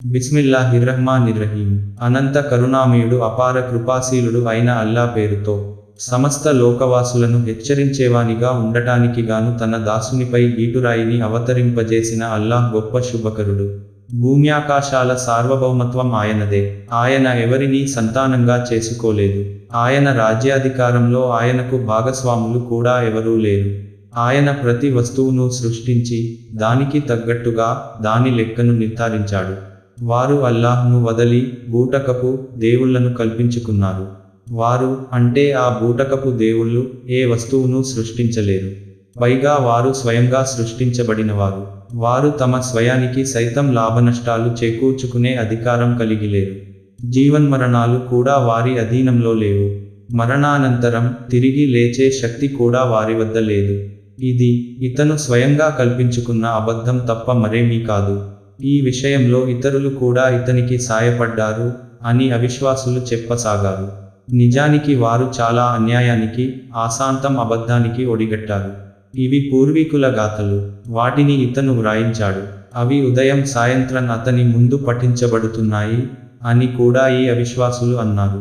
బిస్మిల్లాహిర్రహ్మానిర్రహీం అనంత కరుణామయుడు అపార కృపాశీలుడు అయిన అల్లా పేరుతో సమస్త లోకవాసులను హెచ్చరించేవానిగా ఉండటానికి గాను తన దాసునిపై గీటురాయిని అవతరింపజేసిన అల్లాహ్ గొప్ప శుభకరుడు భూమ్యాకాశాల సార్వభౌమత్వం ఆయనదే ఆయన ఎవరినీ సంతానంగా చేసుకోలేదు ఆయన రాజ్యాధికారంలో ఆయనకు భాగస్వాములు కూడా ఎవరూ లేరు ఆయన ప్రతి వస్తువును సృష్టించి దానికి తగ్గట్టుగా దాని లెక్కను నిర్ధారించాడు వారు అల్లాహ్ను వదలి బూటకపు దేవుళ్లను కల్పించుకున్నారు వారు అంటే ఆ బూటకపు దేవుళ్ళు ఏ వస్తువును సృష్టించలేరు పైగా వారు స్వయంగా సృష్టించబడినవారు వారు తమ స్వయానికి సైతం లాభనష్టాలు చేకూర్చుకునే అధికారం కలిగి లేరు జీవన్మరణాలు కూడా వారి అధీనంలో లేవు మరణానంతరం తిరిగి లేచే శక్తి కూడా వారి వద్ద లేదు ఇది ఇతను స్వయంగా కల్పించుకున్న అబద్ధం తప్ప మరేమీ కాదు ఈ విషయంలో ఇతరులు కూడా ఇతనికి సాయపడ్డారు అని అవిశ్వాసులు చెప్పసాగారు నిజానికి వారు చాలా అన్యాయానికి ఆశాంతం అబద్ధానికి ఒడిగట్టారు ఇవి పూర్వీకుల గాథలు వాటిని ఇతను వ్రాయించాడు అవి ఉదయం సాయంత్రం అతని ముందు పఠించబడుతున్నాయి అని కూడా ఈ అవిశ్వాసులు అన్నారు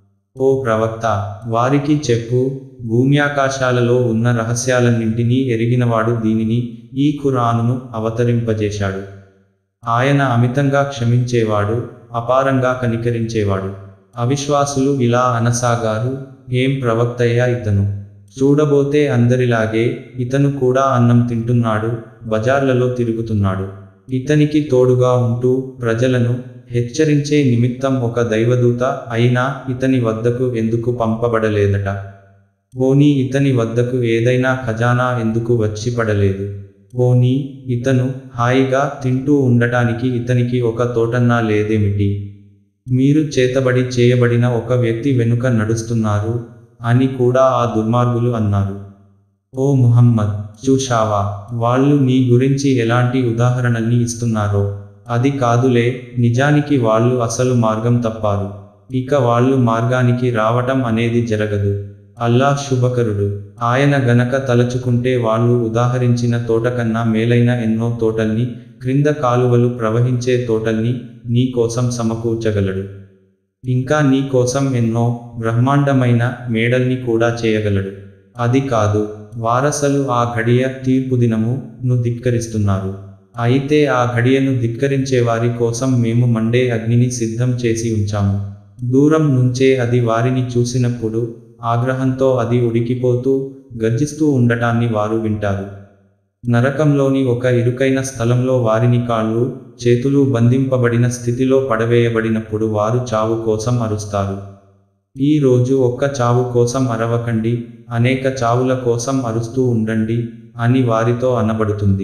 ఓ ప్రవక్త వారికి చెప్పు భూమ్యాకాశాలలో ఉన్న రహస్యాలన్నింటినీ ఎరిగినవాడు దీనిని ఈ ఖురానును అవతరింపజేశాడు ఆయన అమితంగా క్షమించేవాడు అపారంగా కనికరించేవాడు అవిశ్వాసులు ఇలా అనసాగారు ఏం ప్రవక్తయ్యా ఇతను చూడబోతే అందరిలాగే ఇతను కూడా అన్నం తింటున్నాడు బజార్లలో తిరుగుతున్నాడు ఇతనికి తోడుగా ఉంటూ ప్రజలను హెచ్చరించే నిమిత్తం ఒక దైవదూత అయినా ఇతని వద్దకు ఎందుకు పంపబడలేదట పోనీ ఇతని వద్దకు ఏదైనా ఖజానా ఎందుకు వచ్చి పడలేదు పోనీ ఇతను హాయిగా తింటూ ఉండటానికి ఇతనికి ఒక తోటన్నా లేదేమిటి మీరు చేతబడి చేయబడిన ఒక వ్యక్తి వెనుక నడుస్తున్నారు అని కూడా ఆ దుర్మార్గులు అన్నారు ఓ ముహమ్మద్ చూశావా వాళ్ళు నీ గురించి ఎలాంటి ఉదాహరణల్ని ఇస్తున్నారో అది కాదులే నిజానికి వాళ్ళు అసలు మార్గం తప్పారు ఇక వాళ్ళు మార్గానికి రావటం అనేది జరగదు అల్లాహ్ శుభకరుడు ఆయన గనక తలచుకుంటే వాళ్ళు ఉదాహరించిన తోటకన్నా మేలైన ఎన్నో తోటల్ని క్రింద కాలువలు ప్రవహించే తోటల్ని నీ కోసం సమకూర్చగలడు ఇంకా నీ కోసం ఎన్నో బ్రహ్మాండమైన మేడల్ని కూడా చేయగలడు అది కాదు వారసలు ఆ ఘడియ తీర్పు దినము ను ధిక్కరిస్తున్నారు అయితే ఆ ఘడియను ధిక్కరించే వారి కోసం మేము మండే అగ్నిని సిద్ధం చేసి ఉంచాము దూరం నుంచే అది వారిని చూసినప్పుడు ఆగ్రహంతో అది ఉడికిపోతూ గర్జిస్తూ ఉండటాన్ని వారు వింటారు నరకంలోని ఒక ఇరుకైన స్థలంలో వారిని కాళ్ళు చేతులు బంధింపబడిన స్థితిలో పడవేయబడినప్పుడు వారు చావు కోసం అరుస్తారు ఈ రోజు ఒక్క చావు కోసం అరవకండి అనేక చావుల కోసం అరుస్తూ ఉండండి అని వారితో అనబడుతుంది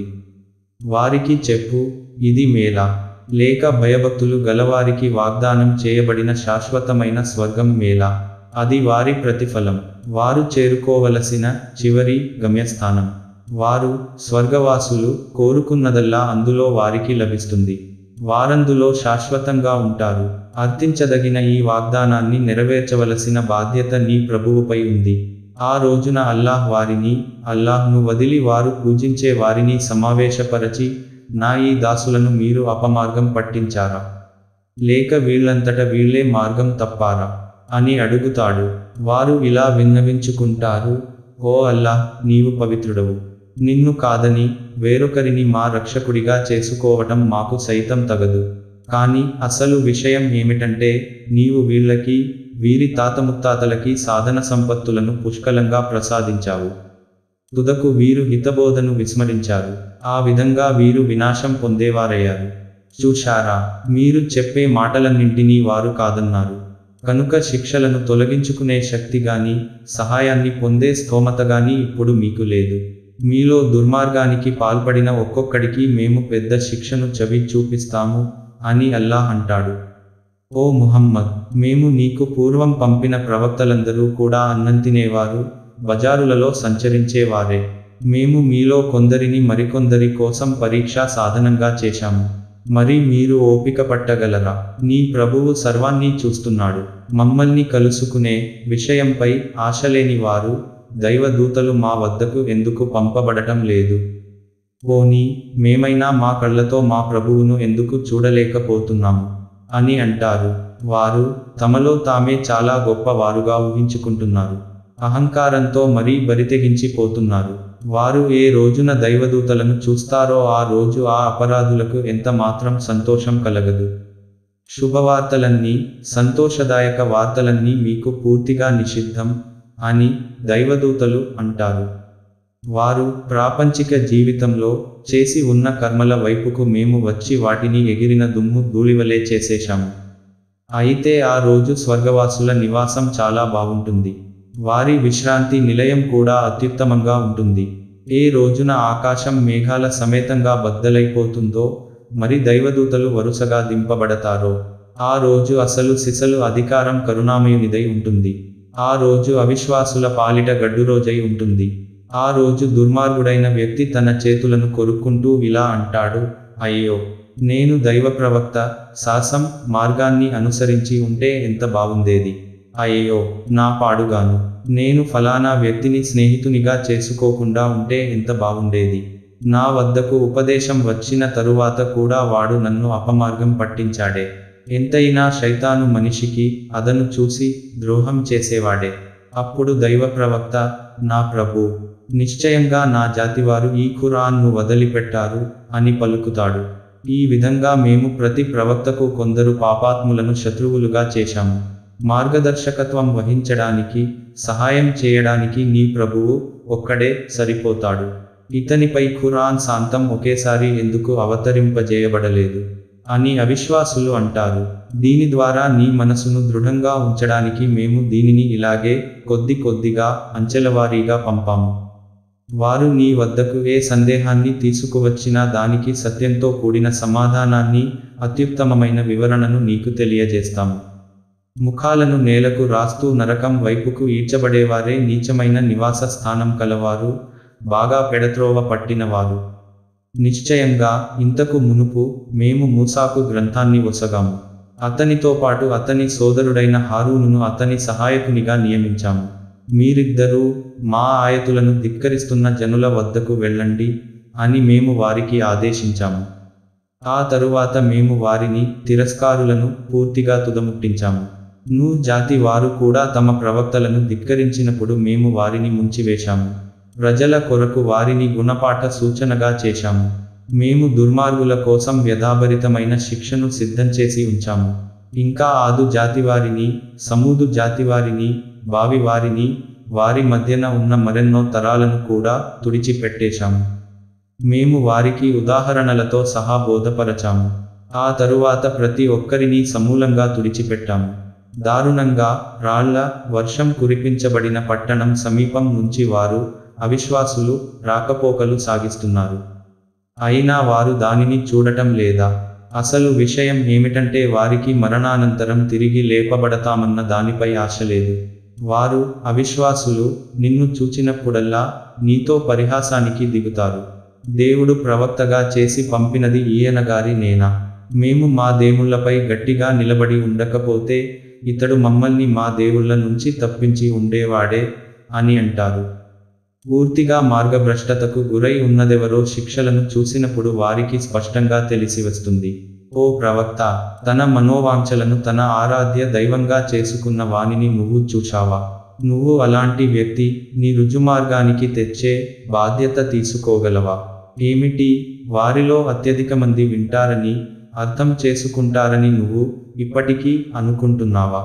వారికి చెప్పు ఇది మేలా లేక భయభక్తులు గలవారికి వాగ్దానం చేయబడిన శాశ్వతమైన స్వర్గం మేలా అది వారి ప్రతిఫలం వారు చేరుకోవలసిన చివరి గమ్యస్థానం వారు స్వర్గవాసులు కోరుకున్నదల్లా అందులో వారికి లభిస్తుంది వారందులో శాశ్వతంగా ఉంటారు అర్థించదగిన ఈ వాగ్దానాన్ని నెరవేర్చవలసిన బాధ్యత నీ ప్రభువుపై ఉంది ఆ రోజున అల్లాహ్ వారిని అల్లాహ్ను వదిలి వారు పూజించే వారిని సమావేశపరచి నా ఈ దాసులను మీరు అపమార్గం పట్టించారా లేక వీళ్ళంతట వీళ్ళే మార్గం తప్పారా అని అడుగుతాడు వారు ఇలా విన్నవించుకుంటారు ఓ అల్లాహ్ నీవు పవిత్రుడవు నిన్ను కాదని వేరొకరిని మా రక్షకుడిగా చేసుకోవటం మాకు సైతం తగదు కానీ అసలు విషయం ఏమిటంటే నీవు వీళ్ళకి వీరి తాత ముత్తాతలకి సాధన సంపత్తులను పుష్కలంగా ప్రసాదించావు తుదకు వీరు హితబోధను విస్మరించారు ఆ విధంగా వీరు వినాశం పొందేవారయ్యారు చూశారా మీరు చెప్పే మాటలన్నింటినీ వారు కాదన్నారు కనుక శిక్షలను తొలగించుకునే శక్తి గాని సహాయాన్ని పొందే స్తోమత గాని ఇప్పుడు మీకు లేదు మీలో దుర్మార్గానికి పాల్పడిన ఒక్కొక్కడికి మేము పెద్ద శిక్షను చవి చూపిస్తాము అని అల్లాహ్ అంటాడు ఓ ముహమ్మద్ మేము నీకు పూర్వం పంపిన ప్రవక్తలందరూ కూడా అన్నం తినేవారు బజారులలో సంచరించేవారే మేము మీలో కొందరిని మరికొందరి కోసం పరీక్షా సాధనంగా చేశాము మరి మీరు ఓపిక పట్టగలరా నీ ప్రభువు సర్వాన్ని చూస్తున్నాడు మమ్మల్ని కలుసుకునే విషయంపై ఆశలేని వారు దైవదూతలు మా వద్దకు ఎందుకు పంపబడటం లేదు పోనీ మేమైనా మా కళ్ళతో మా ప్రభువును ఎందుకు చూడలేకపోతున్నాము అని అంటారు వారు తమలో తామే చాలా గొప్ప వారుగా ఊహించుకుంటున్నారు అహంకారంతో మరీ బరితెగించిపోతున్నారు వారు ఏ రోజున దైవదూతలను చూస్తారో ఆ రోజు ఆ అపరాధులకు ఎంత మాత్రం సంతోషం కలగదు శుభవార్తలన్నీ సంతోషదాయక వార్తలన్నీ మీకు పూర్తిగా నిషిద్ధం అని దైవదూతలు అంటారు వారు ప్రాపంచిక జీవితంలో చేసి ఉన్న కర్మల వైపుకు మేము వచ్చి వాటిని ఎగిరిన దుమ్ము ధూళివలే చేసేశాము అయితే ఆ రోజు స్వర్గవాసుల నివాసం చాలా బాగుంటుంది వారి విశ్రాంతి నిలయం కూడా అత్యుత్తమంగా ఉంటుంది ఏ రోజున ఆకాశం మేఘాల సమేతంగా బద్దలైపోతుందో మరి దైవదూతలు వరుసగా దింపబడతారో ఆ రోజు అసలు సిసలు అధికారం కరుణామయునిదై ఉంటుంది ఆ రోజు అవిశ్వాసుల పాలిట గడ్డు రోజై ఉంటుంది ఆ రోజు దుర్మార్గుడైన వ్యక్తి తన చేతులను కొరుక్కుంటూ ఇలా అంటాడు అయ్యో నేను దైవ ప్రవక్త శాసం మార్గాన్ని అనుసరించి ఉంటే ఎంత బాగుండేది అయ్యో నా పాడుగాను నేను ఫలానా వ్యక్తిని స్నేహితునిగా చేసుకోకుండా ఉంటే ఎంత బాగుండేది నా వద్దకు ఉపదేశం వచ్చిన తరువాత కూడా వాడు నన్ను అపమార్గం పట్టించాడే ఎంతైనా శైతాను మనిషికి అదను చూసి ద్రోహం చేసేవాడే అప్పుడు దైవ ప్రవక్త నా ప్రభు నిశ్చయంగా నా జాతివారు ఈ ఖురాన్ను వదిలిపెట్టారు అని పలుకుతాడు ఈ విధంగా మేము ప్రతి ప్రవక్తకు కొందరు పాపాత్ములను శత్రువులుగా చేశాము మార్గదర్శకత్వం వహించడానికి సహాయం చేయడానికి నీ ప్రభువు ఒక్కడే సరిపోతాడు ఇతనిపై ఖురాన్ శాంతం ఒకేసారి ఎందుకు అవతరింపజేయబడలేదు అని అవిశ్వాసులు అంటారు దీని ద్వారా నీ మనసును దృఢంగా ఉంచడానికి మేము దీనిని ఇలాగే కొద్ది కొద్దిగా అంచెలవారీగా పంపాము వారు నీ వద్దకు ఏ సందేహాన్ని తీసుకువచ్చినా దానికి సత్యంతో కూడిన సమాధానాన్ని అత్యుత్తమమైన వివరణను నీకు తెలియజేస్తాము ముఖాలను నేలకు రాస్తూ నరకం వైపుకు ఈడ్చబడేవారే నీచమైన నివాస స్థానం కలవారు బాగా పెడత్రోవ పట్టినవారు నిశ్చయంగా ఇంతకు మునుపు మేము మూసాకు గ్రంథాన్ని వసగాము అతనితో పాటు అతని సోదరుడైన హారూనును అతని సహాయకునిగా నియమించాము మీరిద్దరూ మా ఆయతులను ధిక్కరిస్తున్న జనుల వద్దకు వెళ్ళండి అని మేము వారికి ఆదేశించాము ఆ తరువాత మేము వారిని తిరస్కారులను పూర్తిగా తుదముట్టించాము నూ జాతి వారు కూడా తమ ప్రవక్తలను ధిక్కరించినప్పుడు మేము వారిని ముంచివేశాము ప్రజల కొరకు వారిని గుణపాఠ సూచనగా చేశాము మేము దుర్మార్గుల కోసం వ్యధాభరితమైన శిక్షను సిద్ధం చేసి ఉంచాము ఇంకా ఆదు జాతివారిని సమూదు జాతివారిని బావి వారిని వారి మధ్యన ఉన్న మరెన్నో తరాలను కూడా తుడిచిపెట్టేశాము మేము వారికి ఉదాహరణలతో సహా బోధపరచాము ఆ తరువాత ప్రతి ఒక్కరిని సమూలంగా తుడిచిపెట్టాము దారుణంగా రాళ్ల వర్షం కురిపించబడిన పట్టణం సమీపం నుంచి వారు అవిశ్వాసులు రాకపోకలు సాగిస్తున్నారు అయినా వారు దానిని చూడటం లేదా అసలు విషయం ఏమిటంటే వారికి మరణానంతరం తిరిగి లేపబడతామన్న దానిపై ఆశ లేదు వారు అవిశ్వాసులు నిన్ను చూచినప్పుడల్లా నీతో పరిహాసానికి దిగుతారు దేవుడు ప్రవక్తగా చేసి పంపినది ఈయనగారి నేనా మేము మా దేవుళ్లపై గట్టిగా నిలబడి ఉండకపోతే ఇతడు మమ్మల్ని మా దేవుళ్ళ నుంచి తప్పించి ఉండేవాడే అని అంటారు పూర్తిగా మార్గభ్రష్టతకు గురై ఉన్నదెవరో శిక్షలను చూసినప్పుడు వారికి స్పష్టంగా తెలిసి వస్తుంది ఓ ప్రవక్త తన మనోవాంఛలను తన ఆరాధ్య దైవంగా చేసుకున్న వానిని నువ్వు చూశావా నువ్వు అలాంటి వ్యక్తి నీ రుజుమార్గానికి తెచ్చే బాధ్యత తీసుకోగలవా ఏమిటి వారిలో అత్యధిక మంది వింటారని అర్థం చేసుకుంటారని నువ్వు ఇప్పటికీ అనుకుంటున్నావా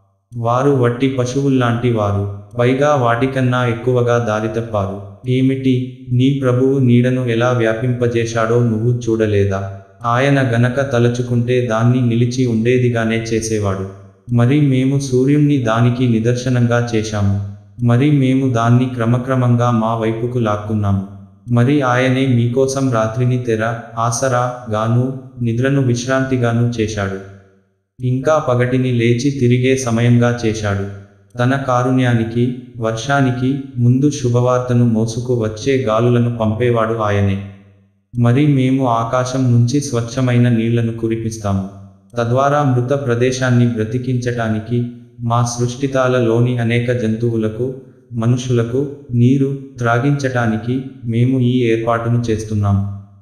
వారు వట్టి పశువుల్లాంటి వారు పైగా వాటికన్నా ఎక్కువగా దారి తప్పారు ఏమిటి నీ ప్రభువు నీడను ఎలా వ్యాపింపజేశాడో నువ్వు చూడలేదా ఆయన గనక తలచుకుంటే దాన్ని నిలిచి ఉండేదిగానే చేసేవాడు మరి మేము సూర్యుణ్ణి దానికి నిదర్శనంగా చేశాము మరి మేము దాన్ని క్రమక్రమంగా మా వైపుకు లాక్కున్నాము మరి ఆయనే మీకోసం రాత్రిని తెర ఆసరా గాను నిద్రను విశ్రాంతిగాను చేశాడు ఇంకా పగటిని లేచి తిరిగే సమయంగా చేశాడు తన కారుణ్యానికి వర్షానికి ముందు శుభవార్తను మోసుకు వచ్చే గాలులను పంపేవాడు ఆయనే మరి మేము ఆకాశం నుంచి స్వచ్ఛమైన నీళ్లను కురిపిస్తాము తద్వారా మృత ప్రదేశాన్ని బ్రతికించటానికి మా సృష్టితాలలోని అనేక జంతువులకు మనుషులకు నీరు త్రాగించటానికి మేము ఈ ఏర్పాటును చేస్తున్నాం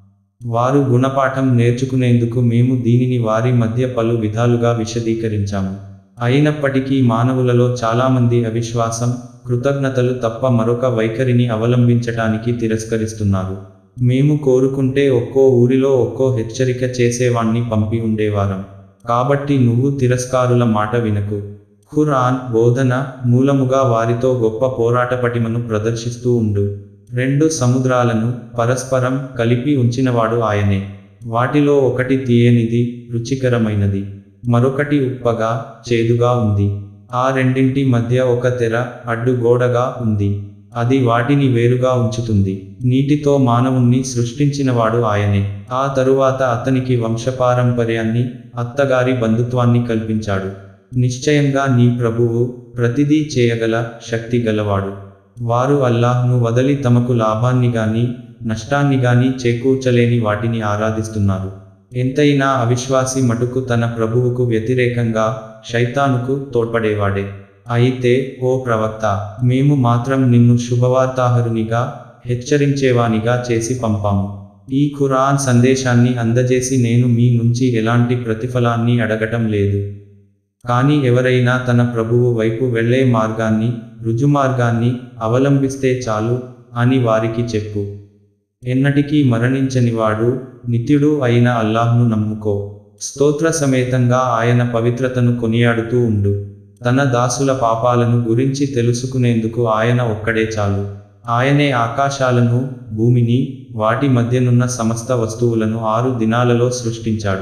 వారు గుణపాఠం నేర్చుకునేందుకు మేము దీనిని వారి మధ్య పలు విధాలుగా విశదీకరించాము అయినప్పటికీ మానవులలో చాలామంది అవిశ్వాసం కృతజ్ఞతలు తప్ప మరొక వైఖరిని అవలంబించటానికి తిరస్కరిస్తున్నారు మేము కోరుకుంటే ఒక్కో ఊరిలో ఒక్కో హెచ్చరిక చేసేవాణ్ణి పంపి ఉండేవారం కాబట్టి నువ్వు తిరస్కారుల మాట వినకు ఖురాన్ బోధన మూలముగా వారితో గొప్ప పోరాట పటిమను ప్రదర్శిస్తూ ఉండు రెండు సముద్రాలను పరస్పరం కలిపి ఉంచినవాడు ఆయనే వాటిలో ఒకటి తీయనిది రుచికరమైనది మరొకటి ఉప్పగా చేదుగా ఉంది ఆ రెండింటి మధ్య ఒక తెర అడ్డుగోడగా ఉంది అది వాటిని వేరుగా ఉంచుతుంది నీటితో మానవుణ్ణి సృష్టించినవాడు ఆయనే ఆ తరువాత అతనికి వంశపారంపర్యాన్ని అత్తగారి బంధుత్వాన్ని కల్పించాడు నిశ్చయంగా నీ ప్రభువు ప్రతిదీ చేయగల శక్తి గలవాడు వారు అల్లాహ్ను వదలి తమకు లాభాన్ని గాని నష్టాన్ని గాని చేకూర్చలేని వాటిని ఆరాధిస్తున్నారు ఎంతైనా అవిశ్వాసి మటుకు తన ప్రభువుకు వ్యతిరేకంగా శైతానుకు తోడ్పడేవాడే అయితే ఓ ప్రవక్త మేము మాత్రం నిన్ను శుభవార్తాహరునిగా హెచ్చరించేవానిగా చేసి పంపాము ఈ ఖురాన్ సందేశాన్ని అందజేసి నేను మీ నుంచి ఎలాంటి ప్రతిఫలాన్ని అడగటం లేదు కానీ ఎవరైనా తన ప్రభువు వైపు వెళ్ళే మార్గాన్ని రుజుమార్గాన్ని అవలంబిస్తే చాలు అని వారికి చెప్పు ఎన్నటికీ మరణించనివాడు నిత్యుడు అయిన అల్లాహ్ను నమ్ముకో స్తోత్ర సమేతంగా ఆయన పవిత్రతను కొనియాడుతూ ఉండు తన దాసుల పాపాలను గురించి తెలుసుకునేందుకు ఆయన ఒక్కడే చాలు ఆయనే ఆకాశాలను భూమిని వాటి మధ్యనున్న సమస్త వస్తువులను ఆరు దినాలలో సృష్టించాడు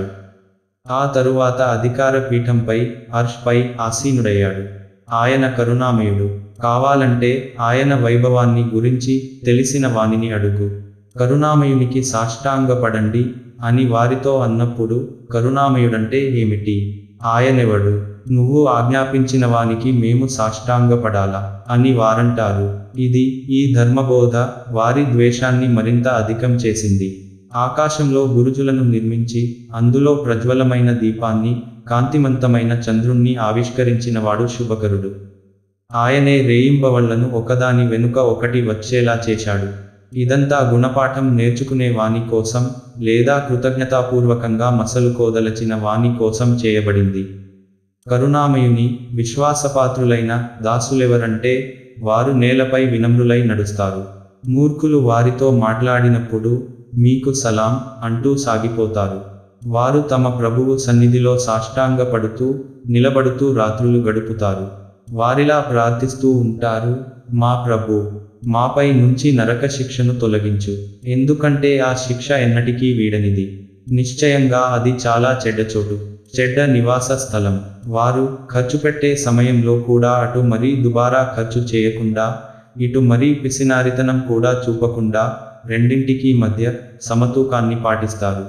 ఆ తరువాత అధికార పీఠంపై అర్ష్పై ఆసీనుడయ్యాడు ఆయన కరుణామయుడు కావాలంటే ఆయన వైభవాన్ని గురించి తెలిసిన వానిని అడుగు కరుణామయునికి సాష్టాంగపడండి అని వారితో అన్నప్పుడు కరుణామయుడంటే ఏమిటి ఆయనెవడు నువ్వు ఆజ్ఞాపించిన వానికి మేము సాష్టాంగపడాలా అని వారంటారు ఇది ఈ ధర్మబోధ వారి ద్వేషాన్ని మరింత అధికం చేసింది ఆకాశంలో గురుజులను నిర్మించి అందులో ప్రజ్వలమైన దీపాన్ని కాంతిమంతమైన చంద్రుణ్ణి ఆవిష్కరించినవాడు శుభకరుడు ఆయనే రేయింబవళ్లను ఒకదాని వెనుక ఒకటి వచ్చేలా చేశాడు ఇదంతా గుణపాఠం నేర్చుకునే వాని కోసం లేదా కృతజ్ఞతాపూర్వకంగా మసలుకోదలచిన వాని కోసం చేయబడింది కరుణామయుని విశ్వాసపాత్రులైన దాసులెవరంటే వారు నేలపై వినమ్రులై నడుస్తారు మూర్ఖులు వారితో మాట్లాడినప్పుడు మీకు సలాం అంటూ సాగిపోతారు వారు తమ ప్రభువు సన్నిధిలో సాష్టాంగపడుతూ నిలబడుతూ రాత్రులు గడుపుతారు వారిలా ప్రార్థిస్తూ ఉంటారు మా ప్రభు మాపై నుంచి నరక శిక్షను తొలగించు ఎందుకంటే ఆ శిక్ష ఎన్నటికీ వీడనిది నిశ్చయంగా అది చాలా చెడ్డచోటు చెడ్డ నివాస స్థలం వారు ఖర్చు పెట్టే సమయంలో కూడా అటు మరీ దుబారా ఖర్చు చేయకుండా ఇటు మరీ పిసినారితనం కూడా చూపకుండా రెండింటికి మధ్య సమతూకాన్ని పాటిస్తారు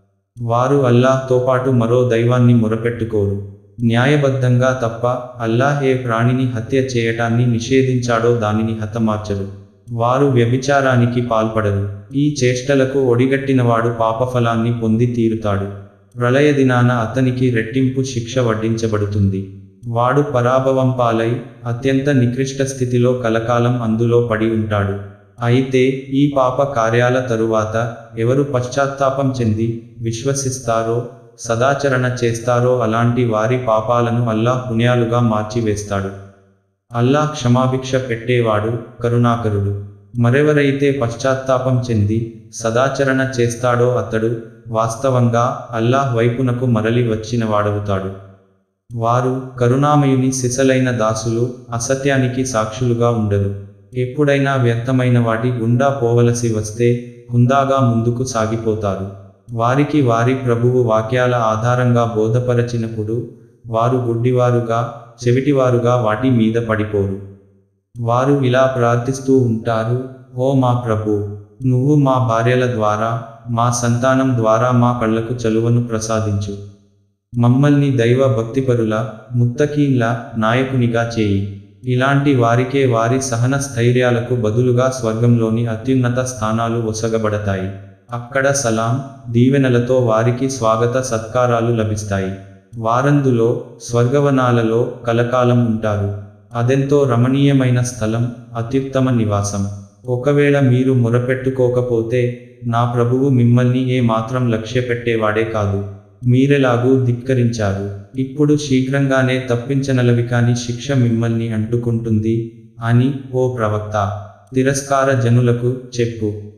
వారు అల్లాహ్తో పాటు మరో దైవాన్ని మొరపెట్టుకోరు న్యాయబద్ధంగా తప్ప అల్లాహ్ ఏ ప్రాణిని హత్య చేయటాన్ని నిషేధించాడో దానిని హతమార్చరు వారు వ్యభిచారానికి పాల్పడరు ఈ చేష్టలకు ఒడిగట్టినవాడు పాపఫలాన్ని పొంది తీరుతాడు ప్రళయ దినాన అతనికి రెట్టింపు శిక్ష వడ్డించబడుతుంది వాడు పరాభవం పాలై అత్యంత నికృష్ట స్థితిలో కలకాలం అందులో పడి ఉంటాడు అయితే ఈ పాప కార్యాల తరువాత ఎవరు పశ్చాత్తాపం చెంది విశ్వసిస్తారో సదాచరణ చేస్తారో అలాంటి వారి పాపాలను అల్లాహ్ పుణ్యాలుగా మార్చివేస్తాడు అల్లాహ్ క్షమాభిక్ష పెట్టేవాడు కరుణాకరుడు మరెవరైతే పశ్చాత్తాపం చెంది సదాచరణ చేస్తాడో అతడు వాస్తవంగా అల్లాహ్ వైపునకు మరలి వచ్చిన వాడవుతాడు వారు కరుణామయుని సిసలైన దాసులు అసత్యానికి సాక్షులుగా ఉండరు ఎప్పుడైనా వ్యర్థమైన వాటి గుండా పోవలసి వస్తే హుందాగా ముందుకు సాగిపోతారు వారికి వారి ప్రభువు వాక్యాల ఆధారంగా బోధపరచినప్పుడు వారు గుడ్డివారుగా చెవిటివారుగా వాటి మీద పడిపోరు వారు ఇలా ప్రార్థిస్తూ ఉంటారు ఓ మా ప్రభు నువ్వు మా భార్యల ద్వారా మా సంతానం ద్వారా మా కళ్ళకు చలువను ప్రసాదించు మమ్మల్ని దైవ భక్తిపరుల ముత్తకీన్ల నాయకునిగా చేయి ఇలాంటి వారికే వారి సహన స్థైర్యాలకు బదులుగా స్వర్గంలోని అత్యున్నత స్థానాలు ఒసగబడతాయి అక్కడ సలాం దీవెనలతో వారికి స్వాగత సత్కారాలు లభిస్తాయి వారందులో స్వర్గవనాలలో కలకాలం ఉంటారు అదెంతో రమణీయమైన స్థలం అత్యుత్తమ నివాసం ఒకవేళ మీరు మొరపెట్టుకోకపోతే నా ప్రభువు మిమ్మల్ని ఏ మాత్రం లక్ష్యపెట్టేవాడే కాదు మీరెలాగూ ధిక్కరించారు ఇప్పుడు శీఘ్రంగానే తప్పించనలవి కాని శిక్ష మిమ్మల్ని అంటుకుంటుంది అని ఓ ప్రవక్త తిరస్కార జనులకు చెప్పు